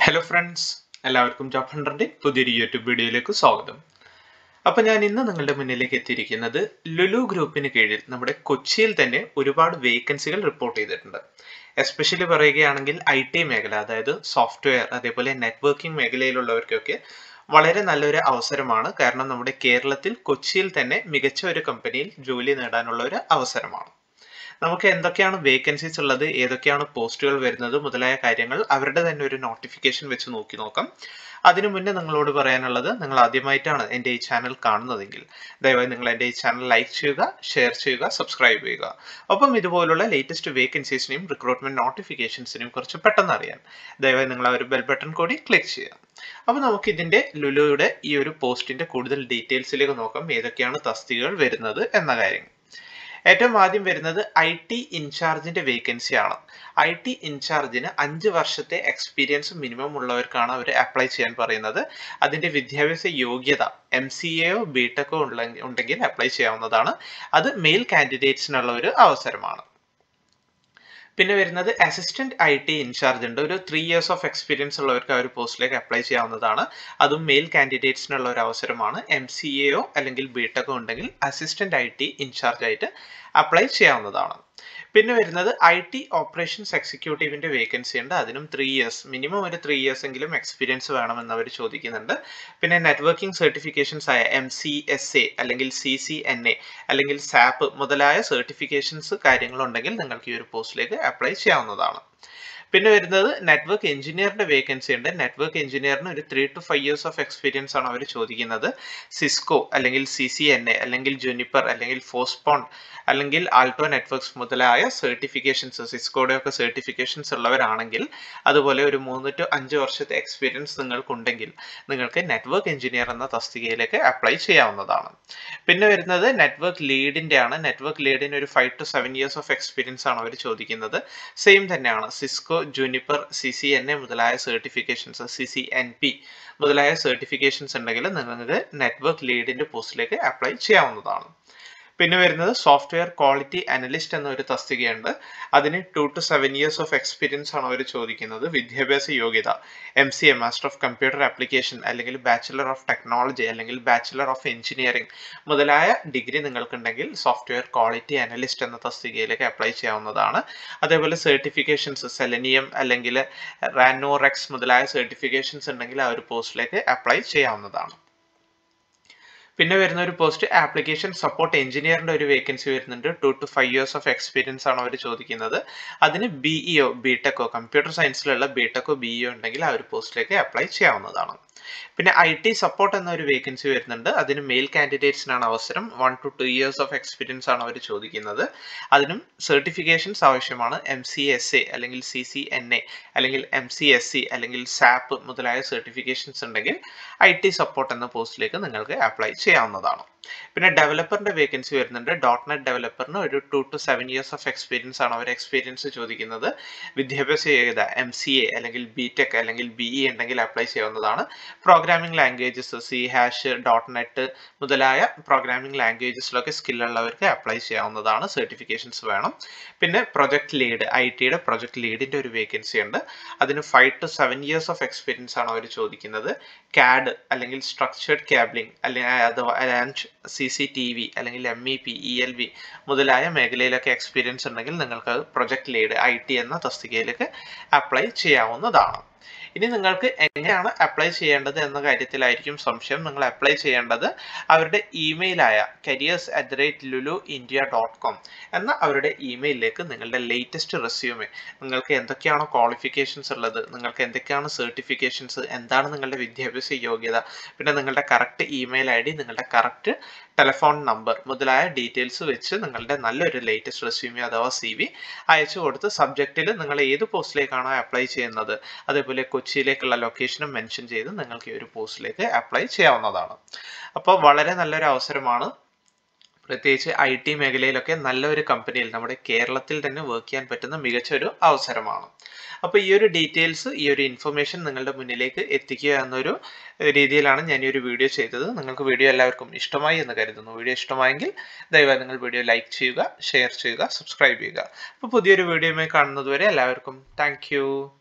hello friends എല്ലാവർക്കും job ഹൺഡ്രഡിന്റെ പുതിയൊരു യൂട്യൂബ് വീഡിയോയിലേക്ക് സ്വാഗതം അപ്പോൾ ഞാൻ ഇന്ന് നിങ്ങളുടെ മുന്നിലേക്ക് എത്തിയിരിക്കുന്നത് ലുലു ഗ്രൂപ്പിന് കീഴിൽ നമ്മുടെ കൊച്ചിയിൽ തന്നെ ഒരുപാട് വേക്കൻസികൾ റിപ്പോർട്ട് ചെയ്തിട്ടുണ്ട് എസ്പെഷ്യലി പറയുകയാണെങ്കിൽ ഐ ടി മേഖല അതായത് സോഫ്റ്റ്വെയർ അതേപോലെ നെറ്റ്വർക്കിംഗ് മേഖലയിലുള്ളവർക്കൊക്കെ വളരെ നല്ലൊരു അവസരമാണ് കാരണം നമ്മുടെ കേരളത്തിൽ കൊച്ചിയിൽ തന്നെ മികച്ച ഒരു കമ്പനിയിൽ ജോലി നേടാനുള്ള ഒരു അവസരമാണ് നമുക്ക് എന്തൊക്കെയാണ് വേക്കൻസീസ് ഉള്ളത് ഏതൊക്കെയാണ് പോസ്റ്റുകൾ വരുന്നത് മുതലായ കാര്യങ്ങൾ അവരുടെ തന്നെ ഒരു നോട്ടിഫിക്കേഷൻ വെച്ച് നോക്കി നോക്കാം അതിനു മുന്നേ നിങ്ങളോട് പറയാനുള്ളത് നിങ്ങൾ ആദ്യമായിട്ടാണ് എൻ്റെ ഈ ചാനൽ കാണുന്നതെങ്കിൽ ദയവായി നിങ്ങൾ എൻ്റെ ഈ ചാനൽ ലൈക്ക് ചെയ്യുക ഷെയർ ചെയ്യുക സബ്സ്ക്രൈബ് ചെയ്യുക ഒപ്പം ഇതുപോലുള്ള ലേറ്റസ്റ്റ് വേക്കൻസീസിനെയും റിക്രൂട്ട്മെന്റ് നോട്ടിഫിക്കേഷൻസിനെയും കുറിച്ച് പെട്ടെന്ന് അറിയാൻ ദയവായി നിങ്ങൾ ആ ഒരു ബെൽ ബട്ടൺ കൂടി ക്ലിക്ക് ചെയ്യുക അപ്പോൾ നമുക്ക് ഇതിന്റെ ലുലുയുടെ ഈ ഒരു പോസ്റ്റിന്റെ കൂടുതൽ ഡീറ്റെയിൽസിലേക്ക് നോക്കാം ഏതൊക്കെയാണ് തസ്തികകൾ വരുന്നത് എന്ന കാര്യം ഏറ്റവും ആദ്യം വരുന്നത് ഐ ടി ഇൻചാർജിന്റെ വേക്കൻസി ആണ് ഐ ടി ഇൻചാർജിന് അഞ്ച് വർഷത്തെ എക്സ്പീരിയൻസ് മിനിമം ഉള്ളവർക്കാണ് അവർ അപ്ലൈ ചെയ്യാൻ പറയുന്നത് അതിന്റെ വിദ്യാഭ്യാസ യോഗ്യത എം സി എയോ ബി ടെക്കോ ഉണ്ടെങ്കിൽ അപ്ലൈ ചെയ്യാവുന്നതാണ് അത് മെയിൽ കാൻഡിഡേറ്റ്സിനുള്ള ഒരു അവസരമാണ് പിന്നെ വരുന്നത് അസിസ്റ്റന്റ് ഐ ടി ഇൻചാർജ് ഉണ്ട് ഒരു ത്രീ ഇയേഴ്സ് ഓഫ് എക്സ്പീരിയൻസ് ഉള്ളവർക്ക് ആ ഒരു പോസ്റ്റിലേക്ക് അപ്ലൈ ചെയ്യാവുന്നതാണ് അതും മെയിൽ കാൻഡിഡേറ്റ്സിനുള്ള ഒരു അവസരമാണ് എം സി എയോ അല്ലെങ്കിൽ ബി ടെക്കോ ഉണ്ടെങ്കിൽ അസിസ്റ്റന്റ് ഐ ടി ഇൻചാർജ് ആയിട്ട് അപ്ലൈ ചെയ്യാവുന്നതാണ് പിന്നെ വരുന്നത് ഐ ടി ഓപ്പറേഷൻസ് എക്സിക്യൂട്ടീവിന്റെ വേക്കൻസി ഉണ്ട് അതിനും ത്രീ ഇയേഴ്സ് മിനിമം ഒരു ത്രീ ഇയേഴ്സ് എങ്കിലും എക്സ്പീരിയൻസ് വേണമെന്ന് അവർ ചോദിക്കുന്നുണ്ട് പിന്നെ നെറ്റ്വർക്കിംഗ് സർട്ടിഫിക്കേഷൻസ് ആയ എം സി എസ് എ അല്ലെങ്കിൽ സി സി എൻ എ അല്ലെങ്കിൽ സാപ്പ് മുതലായ സർട്ടിഫിക്കേഷൻസ് കാര്യങ്ങളുണ്ടെങ്കിൽ നിങ്ങൾക്ക് ഈ ഒരു പോസ്റ്റിലേക്ക് അപ്ലൈ ചെയ്യാവുന്നതാണ് പിന്നെ വരുന്നത് നെറ്റ്വർക്ക് എഞ്ചിനീയറിന്റെ വേക്കൻസി ഉണ്ട് നെറ്റ്വർക്ക് എഞ്ചിനീയറിന് ഒരു three to five years of experience ആണ് അവർ ചോദിക്കുന്നത് സിസ്കോ അല്ലെങ്കിൽ സി സി എൻ എ അല്ലെങ്കിൽ ജുനിപ്പർ അല്ലെങ്കിൽ ഫോസ്പോൺ അല്ലെങ്കിൽ ആൾട്ടോ നെറ്റ്വർക്ക്സ് മുതലായ സർട്ടിഫിക്കേഷൻസ് സിസ്കോയുടെ ഒക്കെ സർട്ടിഫിക്കേഷൻസ് ഉള്ളവരാണെങ്കിൽ അതുപോലെ ഒരു മൂന്ന് ടു അഞ്ച് വർഷത്തെ എക്സ്പീരിയൻസ് നിങ്ങൾക്കുണ്ടെങ്കിൽ നിങ്ങൾക്ക് നെറ്റ്വർക്ക് എഞ്ചിനീയർ എന്ന തസ്തികയിലേക്ക് അപ്ലൈ ചെയ്യാവുന്നതാണ് പിന്നെ വരുന്നത് നെറ്റ്വർക്ക് ലീഡിന്റെ ആണ് നെറ്റ്വർക്ക് ലീഡിന് ഒരു five to seven years of experience ആണ് അവർ ചോദിക്കുന്നത് സെയിം തന്നെയാണ് Cisco Juniper C C N A മുതലായ certifications C C N P മുതലായ സർട്ടിഫിക്കേഷൻസ് ഉണ്ടെങ്കിൽ നിങ്ങൾക്ക് നെറ്റ്വർക്ക് ലീഡിന്റെ പോസ്റ്റിലേക്ക് അപ്ലൈ ചെയ്യാവുന്നതാണ് പിന്നെ വരുന്നത് സോഫ്റ്റ്വെയർ ക്വാളിറ്റി അനലിസ്റ്റ് എന്ന ഒരു തസ്തികയുണ്ട് അതിന് two to seven years of experience ആണ് അവർ ചോദിക്കുന്നത് വിദ്യാഭ്യാസ യോഗ്യത M C A master of computer application അല്ലെങ്കിൽ ബാച്ചിലർ ഓഫ് ടെക്നോളജി അല്ലെങ്കിൽ ബാച്ചിലർ ഓഫ് എഞ്ചിനീയറിംഗ് മുതലായ ഡിഗ്രി നിങ്ങൾക്കുണ്ടെങ്കിൽ സോഫ്റ്റ്വെയർ ക്വാളിറ്റി അനലിസ്റ്റ് എന്ന തസ്തികയിലേക്ക് അപ്ലൈ ചെയ്യാവുന്നതാണ് അതേപോലെ സർട്ടിഫിക്കേഷൻസ് സെലനിയം അല്ലെങ്കിൽ റാനോറെക്സ് മുതലായ സർട്ടിഫിക്കേഷൻസ് ഉണ്ടെങ്കിൽ ആ ഒരു പോസ്റ്റിലേക്ക് അപ്ലൈ ചെയ്യാവുന്നതാണ് പിന്നെ വരുന്ന ഒരു പോസ്റ്റ് ആപ്ലിക്കേഷൻ സപ്പോർട്ട് എഞ്ചിനീയറിന്റെ ഒരു വേക്കൻസി വരുന്നുണ്ട് two to five years of experience ആണ് അവർ ചോദിക്കുന്നത് അതിന് ബിഇഒ ബി ടെക്കോ കമ്പ്യൂട്ടർ സയൻസിലുള്ള ബി ടെക്കോ ബിഇഒ ഉണ്ടെങ്കിൽ ആ ഒരു പോസ്റ്റിലേക്ക് അപ്ലൈ ചെയ്യാവുന്നതാണ് പിന്നെ ഐ ടി സപ്പോർട്ട് എന്ന ഒരു വേക്കൻസി വരുന്നുണ്ട് അതിന് മെയിൽ കാൻഡിഡേറ്റ്സിനാണ് അവസരം one to two years of experience ആണ് അവർ ചോദിക്കുന്നത് അതിനും സർട്ടിഫിക്കേഷൻസ് ആവശ്യമാണ് എം സി എസ് എ അല്ലെങ്കിൽ സി സി എൻ എ അല്ലെങ്കിൽ എം സി എസ് സി അല്ലെങ്കിൽ സാപ്പ് മുതലായ സർട്ടിഫിക്കേഷൻസ് ഉണ്ടെങ്കിൽ ഐ ടി സപ്പോർട്ട് എന്ന പോസ്റ്റിലേക്ക് നിങ്ങൾക്ക് അപ്ലൈ ചെയ്യാവുന്നതാണ് പിന്നെ ഡെവലപ്പറിന്റെ വേക്കൻസി വരുന്നുണ്ട് ഡോട്ട് നെറ്റ് ഡെവലപ്പറിന് ഒരു two to seven years of experience ആണ് അവർ എക്സ്പീരിയൻസ് ചോദിക്കുന്നത് വിദ്യാഭ്യാസ യോഗ്യത എം സി എ അല്ലെങ്കിൽ ബി ടെക് അല്ലെങ്കിൽ ബി ഇ ഉണ്ടെങ്കിൽ അപ്ലൈ ചെയ്യാവുന്നതാണ് programming languages C hash dot net മുതലായ പ്രോഗ്രാമിംഗ് ലാംഗ്വേജസിലൊക്കെ സ്കില്ലുള്ളവർക്ക് അപ്ലൈ ചെയ്യാവുന്നതാണ് സർട്ടിഫിക്കേഷൻസ് വേണം പിന്നെ പ്രൊജക്ട് ലീഡ് ഐ ടിയുടെ പ്രൊജക്ട് ലീഡിന്റെ ഒരു വേക്കൻസി ഉണ്ട് അതിന് five to seven years of experience ആണ് അവർ ചോദിക്കുന്നത് കാഡ് അല്ലെങ്കിൽ സ്ട്രക്ചേർഡ് ക്യാബ്ലിംഗ് അല്ലെങ്കിൽ അഥവാ സി സി ടി വി അല്ലെങ്കിൽ M E P E L V മുതലായ മേഖലയിലൊക്കെ എക്സ്പീരിയൻസ് ഉണ്ടെങ്കിൽ നിങ്ങൾക്ക് പ്രൊജക്ട് ലീഡ് ഐ ടി എന്ന തസ്തികയിലേക്ക് അപ്ലൈ ചെയ്യാവുന്നതാണ് ഇനി നിങ്ങൾക്ക് എങ്ങനെയാണ് അപ്ലൈ ചെയ്യേണ്ടത് എന്ന കാര്യത്തിലായിരിക്കും സംശയം നിങ്ങൾ അപ്ലൈ ചെയ്യേണ്ടത് അവരുടെ ഇമെയിലായ careers at the rate Lulu India dot com എന്ന അവരുടെ ഇമെയിലിലേക്ക് നിങ്ങളുടെ ലേറ്റസ്റ്റ് റെസ്യൂമെ നിങ്ങൾക്ക് എന്തൊക്കെയാണ് ക്വാളിഫിക്കേഷൻസ് ഉള്ളത് നിങ്ങൾക്ക് എന്തൊക്കെയാണ് സർട്ടിഫിക്കേഷൻസ് എന്താണ് നിങ്ങളുടെ വിദ്യാഭ്യാസ യോഗ്യത പിന്നെ നിങ്ങളുടെ കറക്റ്റ് ഇമെയിൽ ഐ ഡി നിങ്ങളുടെ കറക്റ്റ് ടെലിഫോൺ നമ്പർ മുതലായ ഡീറ്റെയിൽസ് വെച്ച് നിങ്ങളുടെ നല്ലൊരു ലേറ്റസ്റ്റ് റെസ്യൂമെ അഥവാ സി വി അയച്ചു കൊടുത്ത് സബ്ജക്റ്റിൽ നിങ്ങൾ ഏത് പോസ്റ്റിലേക്കാണോ അപ്ലൈ ചെയ്യുന്നത് അതേപോലെ കൊച്ചിയിലേക്കുള്ള ലൊക്കേഷനും മെൻഷൻ ചെയ്ത് നിങ്ങൾക്ക് ഈ ഒരു പോസ്റ്റിലേക്ക് അപ്ലൈ ചെയ്യാവുന്നതാണ് അപ്പോൾ വളരെ നല്ലൊരു അവസരമാണ് പ്രത്യേകിച്ച് ഐ ടി മേഖലയിലൊക്കെ നല്ലൊരു കമ്പനിയിൽ നമ്മുടെ കേരളത്തിൽ തന്നെ വർക്ക് ചെയ്യാൻ പറ്റുന്ന മികച്ച ഒരു അവസരമാണ് അപ്പോൾ ഈ ഒരു ഡീറ്റെയിൽസ് ഈ ഒരു ഇൻഫർമേഷൻ നിങ്ങളുടെ മുന്നിലേക്ക് എത്തിക്കുക എന്നൊരു രീതിയിലാണ് ഞാൻ ഈ ഒരു വീഡിയോ ചെയ്തത് നിങ്ങൾക്ക് വീഡിയോ എല്ലാവർക്കും ഇഷ്ടമായി എന്ന് കരുതുന്നു വീഡിയോ ഇഷ്ടമായെങ്കിൽ ദയവായി നിങ്ങൾ വീഡിയോ ലൈക്ക് ചെയ്യുക ഷെയർ ചെയ്യുക സബ്സ്ക്രൈബ് ചെയ്യുക അപ്പോൾ പുതിയൊരു വീഡിയോയുമായി കാണുന്നത് വരെ എല്ലാവർക്കും താങ്ക്